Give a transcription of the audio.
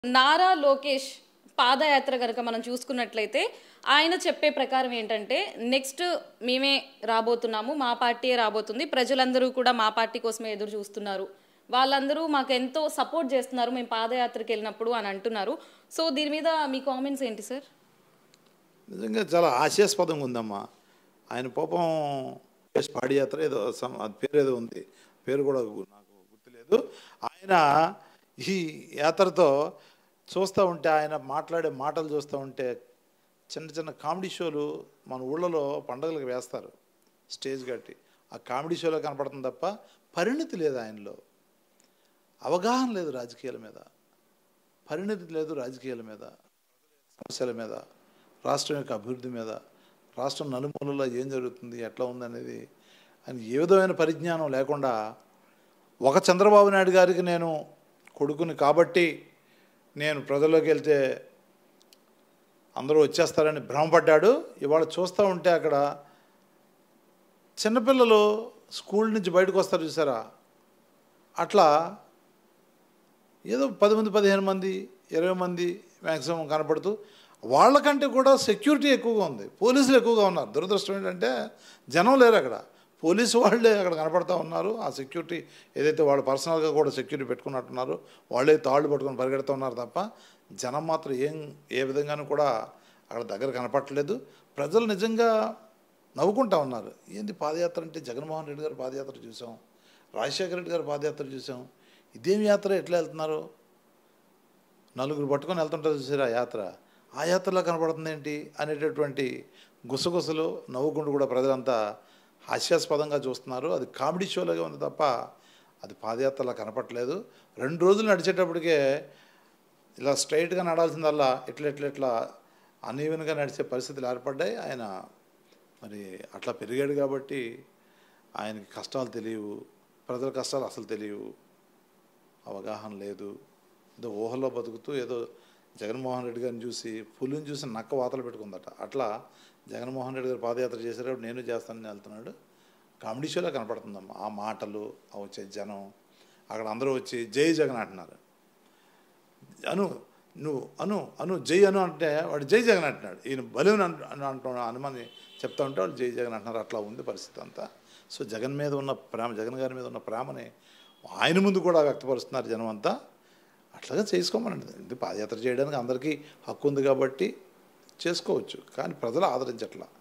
నారా లోకేష్ పాదయాత్ర కనుక మనం చూసుకున్నట్లయితే ఆయన చెప్పే ప్రకారం ఏంటంటే నెక్స్ట్ మేమే రాబోతున్నాము మా పార్టీయే రాబోతుంది ప్రజలందరూ కూడా మా పార్టీ కోసమే ఎదురు చూస్తున్నారు వాళ్ళందరూ మాకు ఎంతో సపోర్ట్ చేస్తున్నారు మేము పాదయాత్రకి వెళ్ళినప్పుడు అని అంటున్నారు సో దీని మీద మీ కామెంట్స్ ఏంటి సార్ నిజంగా చాలా హాస్యాస్పదంగా ఉందమ్మా ఆయన పాపం ఎస్ పాడియాత్ర ఏదో సమ్ అది పేరు ఏదో ఉంది పేరు కూడా గు- నాకు గుర్తులేదు ఆయన ఈ యాత్రతో చూస్తూ ఉంటే ఆయన మాట్లాడే మాటలు చూస్తూ ఉంటే చిన్న చిన్న కామెడీ షోలు మన ఊళ్ళలో పండగలకు వేస్తారు స్టేజ్ కట్టి ఆ కామెడీ షోలో కనపడుతుంది తప్ప పరిణితి లేదు ఆయనలో అవగాహన లేదు రాజకీయాల మీద పరిణితి లేదు రాజకీయాల మీద సమస్యల మీద రాష్ట్రం యొక్క అభివృద్ధి మీద రాష్ట్రం నలుమూలలో ఏం జరుగుతుంది ఎట్లా ఉందనేది ఆయన ఏ విధమైన పరిజ్ఞానం లేకుండా ఒక చంద్రబాబు నాయుడు గారికి నేను కొడుకుని కాబట్టి నేను ప్రజల్లోకి వెళ్తే అందరూ వచ్చేస్తారని భ్రమపడ్డాడు ఇవాళ చూస్తూ ఉంటే అక్కడ చిన్నపిల్లలు స్కూల్ నుంచి బయటకు వస్తారు చూసారా అట్లా ఏదో పది మంది పదిహేను మంది ఇరవై మంది మ్యాక్సిమం కనపడుతూ వాళ్ళకంటే కూడా సెక్యూరిటీ ఎక్కువగా ఉంది పోలీసులు ఎక్కువగా ఉన్నారు దురదృష్టం ఏంటంటే జనం లేరు అక్కడ పోలీసు వాళ్ళే అక్కడ కనపడతా ఉన్నారు ఆ సెక్యూరిటీ ఏదైతే వాళ్ళు పర్సనల్గా కూడా సెక్యూరిటీ పెట్టుకున్నట్టున్నారు వాళ్ళే తాళ్ళు పట్టుకొని పరిగెడుతూ ఉన్నారు తప్ప జనం మాత్రం ఏం ఏ విధంగానూ కూడా అక్కడ దగ్గర కనపడట్లేదు ప్రజలు నిజంగా నవ్వుకుంటా ఉన్నారు ఏంది పాదయాత్ర అంటే జగన్మోహన్ రెడ్డి గారు పాదయాత్ర చూసాం రాజశేఖర రెడ్డి గారు పాదయాత్ర చూసాం ఇదేం యాత్ర ఎట్లా వెళ్తున్నారు నలుగురు పట్టుకొని వెళ్తుంటారు చూసారు ఆ యాత్ర ఆ యాత్రలో కనపడుతుంది ఏంటి అనేటటువంటి గుసగుసలు నవ్వుకుంటూ కూడా ప్రజలంతా హాస్యాస్పదంగా చూస్తున్నారు అది కామెడీ షోలాగా ఉంది తప్ప అది పాదయాత్రలా కనపట్లేదు రెండు రోజులు నడిచేటప్పటికే ఇలా స్ట్రైట్గా నడాల్సిందల్లా ఇట్లా ఇట్లా ఇట్లా అనీవెన్గా నడిచే పరిస్థితులు ఏర్పడ్డాయి ఆయన మరి అట్లా పెరిగాడు కాబట్టి ఆయనకి కష్టాలు తెలియవు ప్రజల కష్టాలు అసలు తెలియవు అవగాహన లేదు ఏదో ఊహలో బతుకుతూ ఏదో జగన్మోహన్ రెడ్డి గారిని చూసి పులిని చూసి నక్క వాతలు పెట్టుకుందట అట్లా జగన్మోహన్ రెడ్డి గారు పాదయాత్ర చేసేటప్పుడు నేను చేస్తానని వెళ్తున్నాడు కామెడీ షోలో కనపడుతుందమ్మా ఆ మాటలు ఆ వచ్చే జనం అక్కడ అందరూ వచ్చి జై జగన్ అంటున్నారు అను నువ్వు అను అను జై అను అంటే వాడు జై జగన్ అంటున్నాడు ఈయన బలుని అని అంటున్నాడు అనుమని చెప్తా ఉంటే వాళ్ళు జై జగన్ అంటున్నారు అట్లా ఉంది పరిస్థితి అంతా సో జగన్ మీద ఉన్న ప్రేమ జగన్ గారి మీద ఉన్న ప్రేమని ఆయన ముందు కూడా వ్యక్తపరుస్తున్నారు జనం అంతా అట్లాగా చేసుకోమనండి ఇది పాదయాత్ర చేయడానికి అందరికీ హక్కు ఉంది కాబట్టి చేసుకోవచ్చు కానీ ప్రజలు ఆదరించట్లా